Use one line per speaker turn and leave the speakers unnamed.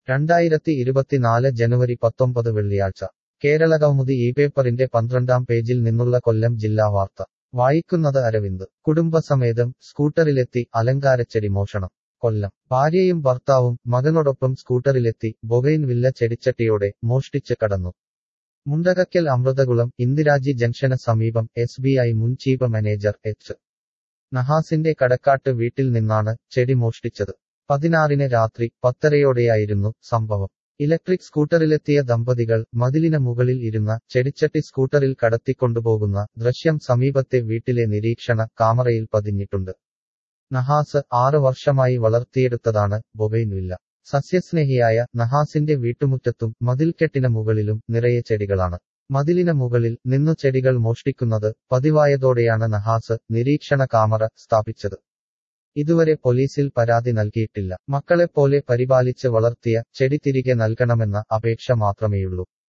രണ്ടായിരത്തി ഇരുപത്തിനാല് ജനുവരി പത്തൊമ്പത് വെള്ളിയാഴ്ച കേരള കൗമുദി ഈ പേപ്പറിന്റെ പന്ത്രണ്ടാം പേജിൽ നിന്നുള്ള കൊല്ലം ജില്ലാ വാർത്ത വായിക്കുന്നത് അരവിന്ദ് കുടുംബസമേതം സ്കൂട്ടറിലെത്തി അലങ്കാരച്ചെടി മോഷണം കൊല്ലം ഭാര്യയും ഭർത്താവും മകനോടൊപ്പം സ്കൂട്ടറിലെത്തി ബൊഗൈൻ വില്ല ചെടിച്ചട്ടിയോടെ മോഷ്ടിച്ച് കടന്നു മുണ്ടകക്കൽ അമൃതകുളം ഇന്ദിരാജി ജംഗ്ഷന് സമീപം എസ് ബി ഐ മുൻ ചീഫ് മാനേജർ എച്ച് നഹാസിന്റെ കടക്കാട്ട് വീട്ടിൽ നിന്നാണ് ചെടി മോഷ്ടിച്ചത് പതിനാറിന് രാത്രി പത്തരയോടെയായിരുന്നു സംഭവം ഇലക്ട്രിക് സ്കൂട്ടറിലെത്തിയ ദമ്പതികൾ മതിലിന് മുകളിൽ ഇരുന്ന ചെടിച്ചട്ടി സ്കൂട്ടറിൽ കടത്തിക്കൊണ്ടുപോകുന്ന ദൃശ്യം സമീപത്തെ വീട്ടിലെ നിരീക്ഷണ കാമറയിൽ പതിഞ്ഞിട്ടുണ്ട് നഹാസ് ആറ് വർഷമായി വളർത്തിയെടുത്തതാണ് ബൊബൈൻ വില്ല സസ്യസ്നേഹിയായ നഹാസിന്റെ വീട്ടുമുറ്റത്തും മതിൽക്കെട്ടിന് മുകളിലും നിറയെ ചെടികളാണ് മതിലിന് മുകളിൽ നിന്നു ചെടികൾ മോഷ്ടിക്കുന്നത് പതിവായതോടെയാണ് നഹാസ് നിരീക്ഷണ കാമറ സ്ഥാപിച്ചത് ഇതുവരെ പോലീസിൽ പരാതി നൽകിയിട്ടില്ല മക്കളെപ്പോലെ പരിപാലിച്ച് വളർത്തിയ ചെടി തിരികെ നൽകണമെന്ന അപേക്ഷ മാത്രമേയുള്ളൂ